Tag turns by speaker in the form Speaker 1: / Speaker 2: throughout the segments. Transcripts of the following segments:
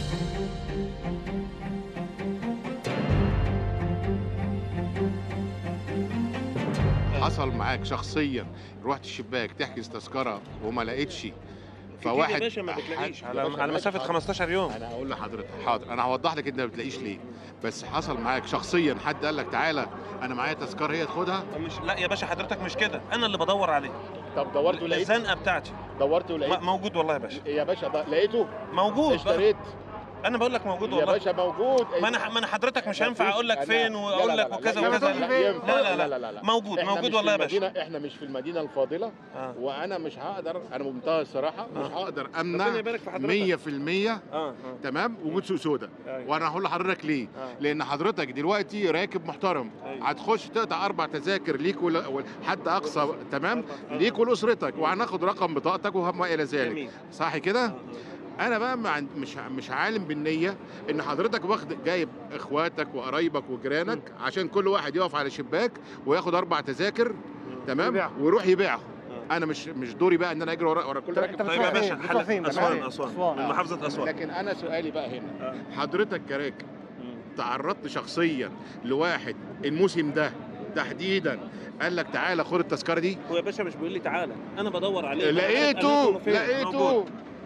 Speaker 1: حصل معاك شخصيا رحت الشباك تحجز تذكره وما لقيتش
Speaker 2: كتير يا باشا ما بتلاقيش.
Speaker 1: يا
Speaker 3: على,
Speaker 1: باشا
Speaker 3: على
Speaker 1: ماشي،
Speaker 3: مسافه
Speaker 1: حاضر.
Speaker 3: 15 يوم
Speaker 1: انا هقول لحضرتك حاضر انا هوضح لك انت ما بتلاقيش ليه بس حصل معاك شخصيا حد قال لك تعالى انا معايا تذكره هي تاخدها
Speaker 3: مش لا يا باشا حضرتك مش كده انا اللي بدور عليه
Speaker 4: طب دورت ولقيت
Speaker 3: الزنقه بتاعتي
Speaker 4: دورت ولقيت
Speaker 3: م- موجود والله يا باشا
Speaker 4: يا باشا ده لقيته
Speaker 3: موجود
Speaker 4: اشتريت
Speaker 3: انا بقول لك موجود
Speaker 4: يا
Speaker 3: والله
Speaker 4: باشا موجود
Speaker 3: ما انا ما انا حضرتك مش هينفع
Speaker 4: مفيش-
Speaker 3: اقول لك
Speaker 4: أنا-
Speaker 3: فين
Speaker 4: لا،
Speaker 3: واقول
Speaker 4: لا، لا،
Speaker 3: لك
Speaker 4: لا،
Speaker 3: وكذا
Speaker 4: لا،
Speaker 3: وكذا
Speaker 4: لا،
Speaker 3: لا
Speaker 4: ينفع.
Speaker 3: لا لا,
Speaker 4: لا لا لا
Speaker 3: موجود
Speaker 4: إحنا
Speaker 3: موجود
Speaker 4: مش
Speaker 3: والله يا
Speaker 4: في
Speaker 3: باشا
Speaker 4: المدينة احنا مش في المدينه الفاضله
Speaker 3: آه.
Speaker 4: وانا مش هقدر انا بمنتهى الصراحه
Speaker 1: مش هقدر
Speaker 3: ربنا
Speaker 1: امنع
Speaker 3: يبارك في حضرتك
Speaker 1: 100%
Speaker 3: اه اه
Speaker 1: تمام وجود سوق سودا
Speaker 3: أيوة.
Speaker 1: وانا هقول لحضرتك ليه
Speaker 3: آه.
Speaker 1: لان حضرتك دلوقتي راكب محترم
Speaker 3: أيوة.
Speaker 1: هتخش تقطع اربع تذاكر ليك ول- ول- حد اقصى تمام
Speaker 3: آه.
Speaker 1: ليك ولاسرتك وهناخد رقم بطاقتك وما الى ذلك
Speaker 3: جميل
Speaker 1: صح كده انا بقى ما عند- مش مش عالم بالنيه ان حضرتك واخد جايب اخواتك وقرايبك وجيرانك عشان كل واحد يقف على شباك وياخد اربع تذاكر تمام
Speaker 5: يبيعهم.
Speaker 1: ويروح يبيعهم انا مش مش دوري بقى ان انا اجري ورا ورا كل راكب
Speaker 5: أنت
Speaker 3: طيب يا
Speaker 5: بتروح
Speaker 3: باشا
Speaker 5: فين؟ بتروح فين؟
Speaker 3: حل اسوان
Speaker 5: تمام.
Speaker 3: اسوان
Speaker 5: أسوان.
Speaker 3: من محافظه اسوان
Speaker 1: لكن انا سؤالي بقى هنا
Speaker 3: آه.
Speaker 1: حضرتك كراكب
Speaker 3: مم.
Speaker 1: تعرضت شخصيا لواحد الموسم ده تحديدا قال لك تعالى خد التذكره دي
Speaker 2: هو يا باشا مش بيقول لي تعالى انا بدور عليه
Speaker 1: لقيته
Speaker 2: أنا فين؟
Speaker 1: لقيته
Speaker 3: موجود.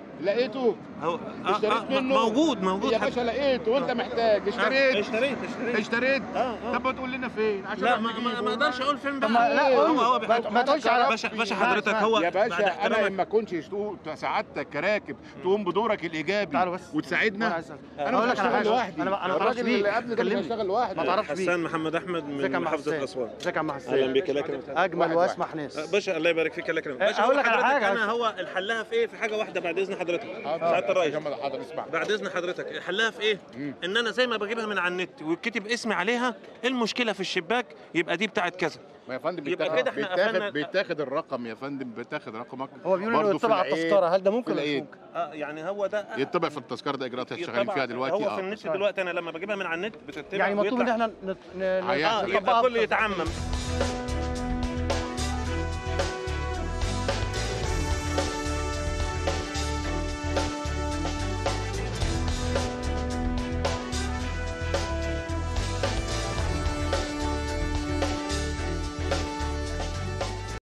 Speaker 1: لقيته
Speaker 3: هو
Speaker 1: اشتريت
Speaker 3: آه آه
Speaker 1: منه.
Speaker 3: موجود موجود
Speaker 1: يا
Speaker 3: حضرتك.
Speaker 1: باشا لقيته وانت محتاج اشتريت
Speaker 2: اشتريت اشتريت
Speaker 1: اشتريت
Speaker 2: اه اه
Speaker 1: طب ما تقول لنا فين عشان
Speaker 2: لا
Speaker 1: نروح
Speaker 2: ما ما-
Speaker 1: نجيبه.
Speaker 2: ما اقدرش اقول فين
Speaker 5: طب
Speaker 2: بقى
Speaker 5: ما لا
Speaker 3: هو
Speaker 5: قول
Speaker 3: هو
Speaker 5: ما- ما تقولش على
Speaker 3: باشا باشا حضرتك هو
Speaker 1: يا
Speaker 3: بعد
Speaker 1: باشا انا
Speaker 3: احترامك
Speaker 1: ما كنتش تقول سعادتك كراكب تقوم بدورك الايجابي
Speaker 5: تعالوا بس وأنا
Speaker 1: وتساعدنا
Speaker 5: عايز أسأل.
Speaker 1: انا
Speaker 5: أقول
Speaker 1: مش
Speaker 5: لك على
Speaker 1: هشتغل
Speaker 5: حاجة.
Speaker 1: لوحدي
Speaker 5: أنا ما- أنا ما أعرفش
Speaker 1: الراجل اللي
Speaker 5: بيك.
Speaker 1: قبل ده مش
Speaker 5: كلمني.
Speaker 1: هيشتغل لوحده
Speaker 5: ما تعرفش
Speaker 3: حسان
Speaker 5: بيه
Speaker 3: محمد احمد
Speaker 5: ازيك يا
Speaker 3: من
Speaker 5: عم
Speaker 3: محافظه
Speaker 5: حسان
Speaker 3: اسوان
Speaker 5: ازيك يا عم
Speaker 3: اهلا
Speaker 5: حسان
Speaker 3: بك الله يكرمك
Speaker 5: اجمل
Speaker 1: واحد
Speaker 5: واسمح
Speaker 3: آه،
Speaker 5: ناس
Speaker 3: باشا الله يبارك فيك الله يكرمك
Speaker 5: آه،
Speaker 3: باشا
Speaker 5: أقول
Speaker 3: أقول
Speaker 5: لك على
Speaker 3: لحضرتك
Speaker 5: حاجة.
Speaker 3: انا هو الحلها في ايه في حاجه واحده بعد اذن حضرتك
Speaker 1: حاضر.
Speaker 3: سعاده الرئيس
Speaker 1: عشان حاضر اسمع
Speaker 3: بعد اذن حضرتك الحلها في ايه
Speaker 1: مم.
Speaker 3: ان انا زي ما بجيبها من على النت ويتكتب اسمي عليها المشكله في الشباك يبقى دي بتاعت كذا
Speaker 1: ما يا فندم
Speaker 3: يبقى
Speaker 1: بيتاخد
Speaker 3: كده إحنا
Speaker 1: بيتاخد
Speaker 3: قفلنا-
Speaker 1: بيتاخد الرقم يا فندم بيتاخد رقمك
Speaker 5: هو بيقول انه
Speaker 1: برضه في
Speaker 5: يطبع على
Speaker 1: العيد-
Speaker 5: التذكره هل ده ممكن
Speaker 1: في
Speaker 5: ولا مش
Speaker 1: العيد.
Speaker 5: ممكن؟
Speaker 3: اه يعني هو ده
Speaker 1: يطبع في التذكره ده اجراءات شغالين
Speaker 3: يطبع-
Speaker 1: فيها دلوقتي
Speaker 3: هو في
Speaker 1: اه
Speaker 3: النت دلوقتي انا لما بجيبها من على النت بتتبع
Speaker 5: يعني مطلوب ان
Speaker 3: ويطلع-
Speaker 5: احنا نت- ن-
Speaker 1: هي-
Speaker 3: اه
Speaker 5: نطبقها
Speaker 3: يبقى كله
Speaker 5: بتطبيق.
Speaker 3: يتعمم